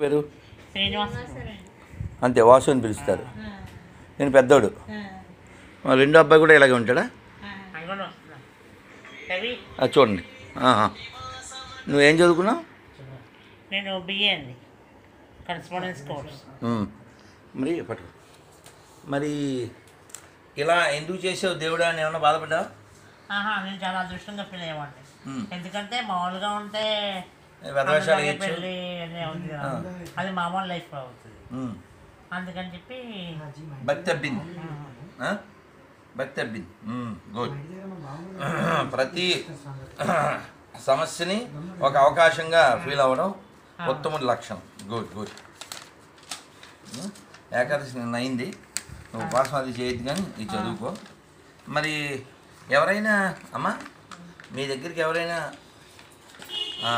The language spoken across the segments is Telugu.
పేరు శ్రీనివాస్ అంతే వాసు అని పిలుస్తారు నేను పెద్దోడు మా రెండో అబ్బాయి కూడా ఇలాగే ఉంటాడా అంగడు రవి అది చూడండి ఆహా. నువ్వేం చదువుకున్నావు నేను బిఏ అండి కరెస్పాండెన్స్ కోర్స్ ఉమ్. మరి పట్టు మరి ఇలా ఎందుకు చేసావు దేవుడా అని ఏమన్నా బాధపడ్డావా ఆహా నేను చాలా అదృష్టంగా ఫీల్ అయ్యేవాడిని ఉమ్. ఎందుకంటే మామూలుగా ఉంటే వెధవేషాలు అందరిలాగే వేయచ్చు పెళ్ళి అనే ఉంది కదా. అది మామూలు లైఫ్ అవుతుంది ఉమ్. అందుకని చెప్పి భక్తి అబ్బింది ఆ? భక్తి అబ్బింది ఉమ్, గుడ్ ప్రతి సమస్యని ఒక అవకాశంగా ఫీల్ అవ్వడం ఉత్తముడి లక్షణం గుడ్ గుడ్ ఉమ్, ఏకాదశి నిన్న అయింది నువ్వు ఉపాసన అది చేయొద్దు కానీ ఇది చదువుకో మరి ఎవరైనా అమ్మా మీ దగ్గరికి ఎవరైనా ఆ,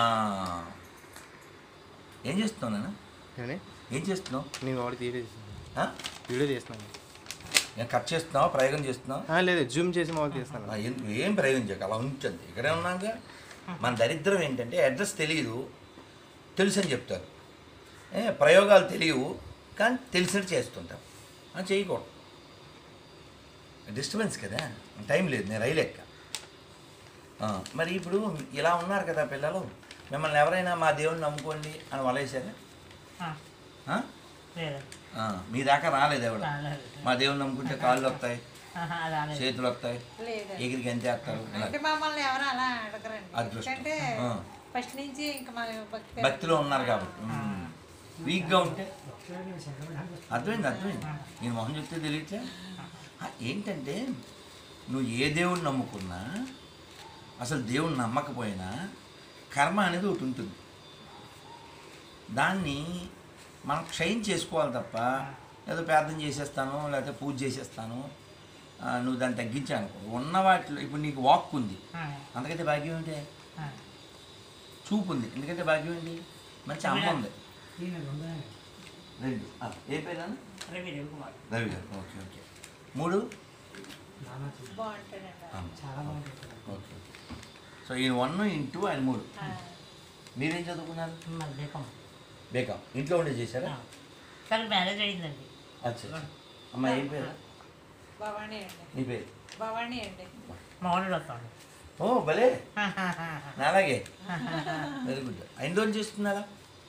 ఏం చేస్తున్నావు నాన్న కానీ ఏం చేస్తున్నావు నేను వాడి వీడియో చేస్తున్నాను ఆ? వీడియో చేస్తున్నాను ఏం కట్ చేస్తున్నావు ప్రయోగం చేస్తున్నావు ఆ, లేదు జూమ్ చేసి మామూలు చేస్తున్నాను ఆ, ఏం ఏం ప్రయోగం చేయక అలా ఉంచండి ఇక్కడే ఉన్నాక మన దరిద్రం ఏంటంటే అడ్రస్ తెలియదు తెలుసు అని చెప్తారు ఏ, ప్రయోగాలు తెలియవు కానీ తెలిసినట్టు చేస్తుంటారు ఆ, చేయకూడదు డిస్టర్బెన్స్ కదా టైం లేదు నేను రైలెక్క ఆ, మరి ఇప్పుడు ఇలా ఉన్నారు కదా పిల్లలు మిమ్మల్ని ఎవరైనా మా దేవుడిని నమ్ముకోండి అని వలేసారా ఆ, ఆ? లేదు ఆ, మీ దాకా రాలేదు ఎవడు రాలేదు. మా దేవుడిని నమ్ముకుంటే కాళ్ళు వస్తాయి ఆహా, రాలేదు చేతులు వస్తాయి లేదు ఎగిరికి ఎంతేస్తారు ఇలా అంటే మమ్మల్ని ఎవరు అలా అడగరండి అదృష్టం. ఎందుకంటే ఆ. ఫస్ట్ నుంచి ఇంకా మన భక్తి భక్తిలో ఉన్నారు కాబట్టి వీక్గా ఉంటే అర్థమైంది అర్థమైంది నేను మొహం చెప్తే తెలియట్లే ఆ, ఏంటంటే నువ్వు ఏ దేవుడిని నమ్ముకున్నా అసలు దేవుడిని నమ్మకపోయినా కర్మ అనేది ఒకటి ఉంటుంది దాన్ని మనం క్షయం చేసుకోవాలి తప్ప ఏదో ప్రార్థన చేసేస్తాను లేకపోతే పూజ చేసేస్తాను ఆ, నువ్వు దాన్ని తగ్గించాను ఉన్న వాటిలో ఇప్పుడు నీకు వాక్ ఉంది ఆ, అంతకైతే భాగ్యం ఏంటి ఆ. చూపు ఉంది ఎందుకంటే భాగ్యం ఏంటి మంచి అమ్మ ఉంది రెండు ఆ, ఏ పేరు నాన్న? రవి రవికుమార్ రవి గారు ఓకే ఓకే మూడు బాగుంటాడండి ఆ, ఓకే సో ఈయన వన్ ఈయన టూ ఆయన మూడు మీరేం చదువుకున్నారు మళ్ళీ బేకం బేకాం ఇంట్లో ఉండే చేశారా కానీ మ్యారేజ్ అయిందండి అచ్చా అమ్మ ఏం పేరు భవానీ అండి నీ పేరు భవానీ అండి మామూలు వస్తాడు ఓ భలే నాలాగే వెరీ గుడ్ ఎన్ని రోజులు చేస్తున్నారా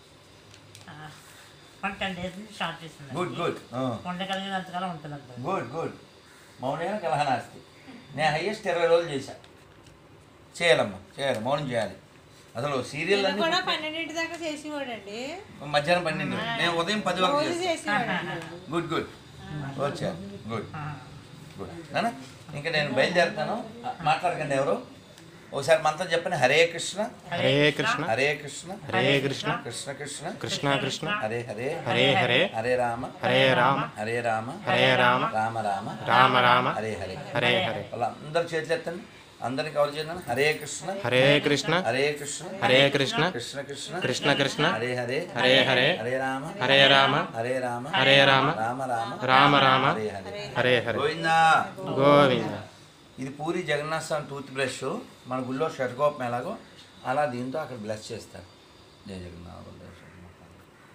వన్ టెన్ డేస్ నుంచి స్టార్ట్ చేస్తుంది గుడ్ గుడ్ వంట కలిగినంతకాలం ఉంటుంది అంత గుడ్ గుడ్ మౌనైన కలహనాస్తి నేను హయ్యెస్ట్ ఇరవై రోజులు చేశా చేయాలమ్మా చేయాలి మౌనం చేయాలి అసలు సీరియల్ నేను అన్ని కూడా పన్నెండింటి దాకా చేసేవాడండి మధ్యాహ్నం పన్నెండు నేను ఉదయం పది వరకు రోజు చేస్తాను చేసేవాడండి గుడ్ గుడ్ వచ్చా గుడ్ గుడ్ నాన్న ఇంకా నేను బయలుదేరుతాను మాట్లాడకండి ఎవరు ఒకసారి మంత్రం చెప్పండి హరే కృష్ణ హరే కృష్ణ హరే కృష్ణ హరే కృష్ణ కృష్ణ కృష్ణ కృష్ణ కృష్ణ హరే హరే హరే హరే హరే రామ హరే రామ హరే రామ హరే రామ రామ రామ రామ రామ హరే హరే హరే హరే అలా అందరు చేతులు ఎత్తండి అందరికి ఎవరు చేయండి హరే కృష్ణ హరే కృష్ణ హరే కృష్ణ హరే కృష్ణ కృష్ణ కృష్ణ కృష్ణ కృష్ణ హరే హరే హరే హరే హరే రామ హరే రామ హరే రామ హరే రామ రామ రామ రామ రామ హరే హరే హరే హరే గోవిందా గోవింద ఇది పూరి జగన్నాథ్ స్వామి టూత్ బ్రష్ మన గుళ్ళో షట్కోపం ఎలాగో అలా దీంతో అక్కడ బ్లెస్ చేస్తారు జయ జగన్నాథ్ వల్లభ శరణం.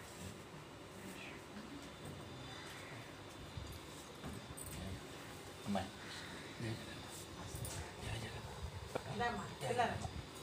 అమ్మాయి ఇలామ్మా, పిల్లలు.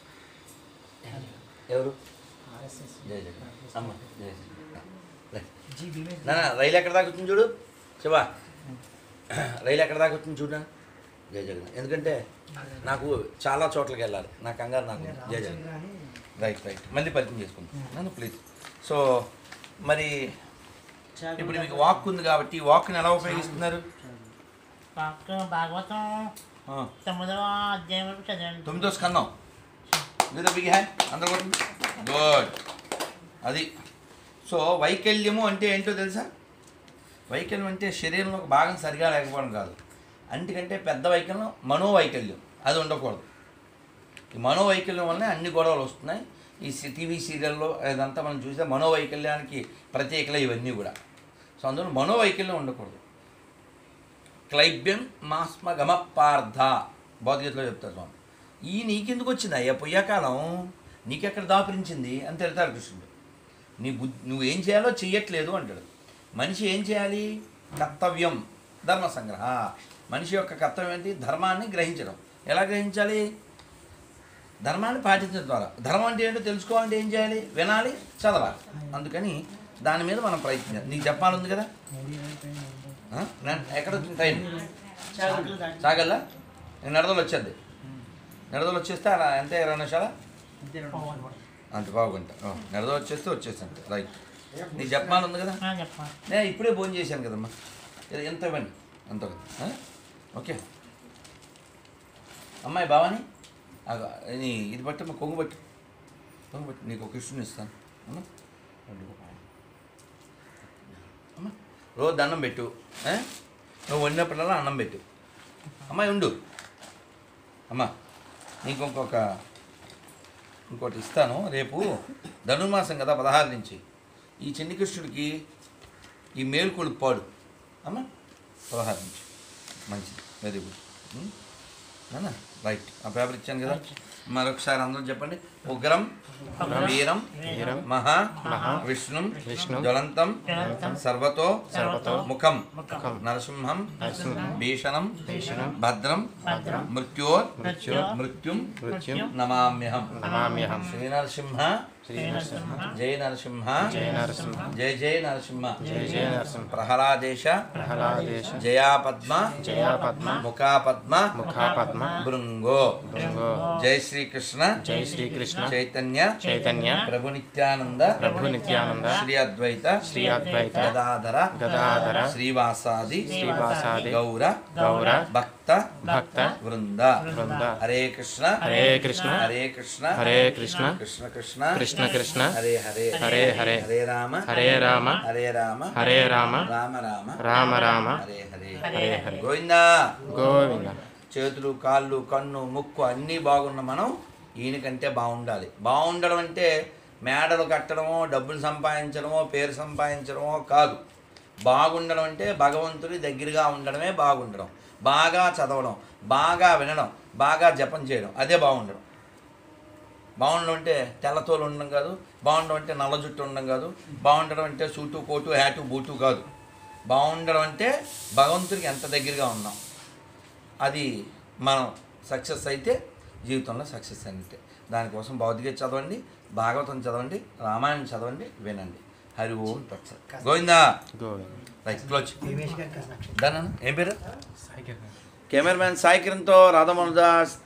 ఎవరు జయ జగన్నాథ్ అమ్మ జయ జగన్నాథ్ నా రైలు ఎక్కడ దాకా వచ్చింది చూడు శివా రైలు ఎక్కడ దాకా వచ్చింది చూడ జయ జగన్నాథ్ ఎందుకంటే నాకు చాలా చోట్లకి వెళ్ళాలి నా కంగారు నాకు ఉంది. జయ జగన్నాథ్ రైట్ రైట్ మళ్ళీ పరిచయం చేసుకుంటాను నన్ను ప్లీజ్ సో మరి ఇప్పుడు మీకు వాక్ ఉంది కాబట్టి ఈ వాక్ని ఎలా ఉపయోగిస్తున్నారు పాక భాగవతం ఆ, తొమ్మిదవ అధ్యాయం వరకు చదివండి తొమ్మిదో స్కందం మీద బిగ్ హ్యాండ్ అందరూ గుడ్ అది సో వైకల్యము అంటే ఏంటో తెలుసా వైకల్యం అంటే శరీరంలో ఒక భాగం సరిగా లేకపోవడం కాదు అంటికంటే పెద్ద వైకల్యం మనోవైకల్యం అది ఉండకూడదు ఈ మనోవైకల్యం వల్లనే అన్ని గొడవలు వస్తున్నాయి ఈ సి- టీవీ సీరియల్లో ఇదంతా మనం చూస్తే మనోవైకల్యానికి ప్రత్యేకలే ఇవన్నీ కూడా సో అందులో మనోవైకల్యం ఉండకూడదు క్లైబ్యం మాస్మ గమ పార్థ భౌతికతలో చెప్తారు స్వామి ఈ నీకెందుకు వచ్చింది అయ్యా పొయ్యాకాలం నీకెక్కడ దాపురించింది అని తిడతారు కృష్ణుడు నీ బుద్ధి నువ్వు ఏం చేయాలో చెయ్యట్లేదు అంటాడు మనిషి ఏం చేయాలి కర్తవ్యం ధర్మ సంగ్రహ మనిషి యొక్క కర్తవ్యం ఏంటి ధర్మాన్ని గ్రహించడం ఎలా గ్రహించాలి ధర్మాన్ని పాటించడం ద్వారా ధర్మం అంటే ఏంటో తెలుసుకోవాలంటే ఏం చేయాలి వినాలి చదవాలి అందుకని దాని మీద మనం ప్రయత్నించాలి నీకు చెప్పాలి కదా ఆ? నా- ఎక్కడ వచ్చింది ట్రైన్ సాగల్లా నేను నడదలు వచ్చేది నడదలు వచ్చేస్తే అలా ఎంత ఇరవై నిమిషాలా అంత బాగుంటా నడదలు వచ్చేస్తే వచ్చేసాను రైట్ నీకు చెప్పాలి ఉంది కదా ఆ, చెప్పండి నేను ఇప్పుడే ఫోన్ చేశాను కదమ్మా ఇది ఎంత ఇవ్వండి అంత ఒకటి. ఆ? ఓకే అమ్మాయి భవాని ఆగు, నీ ఇది బట్టి మా కొంగు బట్టి కొంగు బట్టి నీకు ఒక ఇష్యూని ఇస్తాను అమ్మా అమ్మా రోజు దండం పెట్టు ఆ? నువ్వు వండినప్పుడల్లా అన్నం పెట్టు అమ్మాయి ఉండు అమ్మా నీకు ఇంకొక ఇంకోటి ఇస్తాను రేపు ధనుర్మాసం కదా పదహారు నుంచి ఈ చిన్ని కృష్ణుడికి ఈ మేలుకొలుపు పాడు అమ్మా పదహారు నుంచి మంచిది వెరీ గుడ్ నాన్న రైట్ ఆ పేపర్ ఇచ్చాను కదా మరొకసారి అందరం చెప్పండి ఉగ్రం వీరం వీరం మహా మహా విష్ణుం విష్ణుం జ్వలంతం జ్వలంతం సర్వతో సర్వతో ముఖం ముఖం నరసింహం నరసింహం భీషణం భీషణం భద్రం భద్రం మృత్యోర్ మృత్యో మృత్యుం మృత్యుం నమామ్యహం నమామ్యహం శ్రీ నరసింహ శ్రీ నరసింహ జై నరసింహ జయ నరసింహ జై జై నరసింహ జయ జయ నరసింహ ప్రహ్లాదేశ ప్రహ్లాదేశ జయా పద్మ జయా పద్మ ముఖా పద్మ ముఖా పద్మ భృంగో భృంగో జై శ్రీకృష్ణ జై శ్రీకృష్ణ చైతన్య చైతన్య ప్రభు నిత్యానంద ప్రభు నిత్యానంద శ్రీ అద్వైత శ్రీ అద్వైత గదాధర గదాధర శ్రీవాసాది శ్రీవాసాది గౌర గౌర భక్త భక్త వృంద బృంద హరే కృష్ణ హరే కృష్ణ హరే కృష్ణ హరే కృష్ణ కృష్ణ కృష్ణ కృష్ణ కృష్ణ హరే హరే హరే హరే హరే రామ హరే రామ హరే రామ హరే రామ రామ రామ రామ రామ హరే హరే హరే హరే గోవిందా గోవింద చేతులు కాళ్ళు కన్ను ముక్కు అన్నీ బాగున్న మనం ఈయనకంటే బాగుండాలి బాగుండడం అంటే మేడలు కట్టడమో డబ్బులు సంపాదించడమో పేరు సంపాదించడమో కాదు బాగుండడం అంటే భగవంతుడి దగ్గరగా ఉండడమే బాగుండడం బాగా చదవడం బాగా వినడం బాగా జపం చేయడం అదే బాగుండడం బాగుండడం అంటే తెల్లతోలు ఉండడం కాదు బాగుండడం అంటే నల్ల జుట్టు ఉండడం కాదు బాగుండడం అంటే సూటు కోటు హ్యాటు బూటు కాదు బాగుండడం అంటే భగవంతుడికి ఎంత దగ్గరగా ఉన్నాం అది మనం సక్సెస్ అయితే జీవితంలో సక్సెస్ అయితే దానికోసం భౌతిక చదవండి భాగవతం చదవండి రామాయణం చదవండి వినండి హరి ఓం తత్సత్ గోవిందా గోవింద రైట్ క్లోజ్ దానా ఏం పేరు కెమెరామ్యాన్ సాయి కిరణ్తో రాధమోహన్ దాస్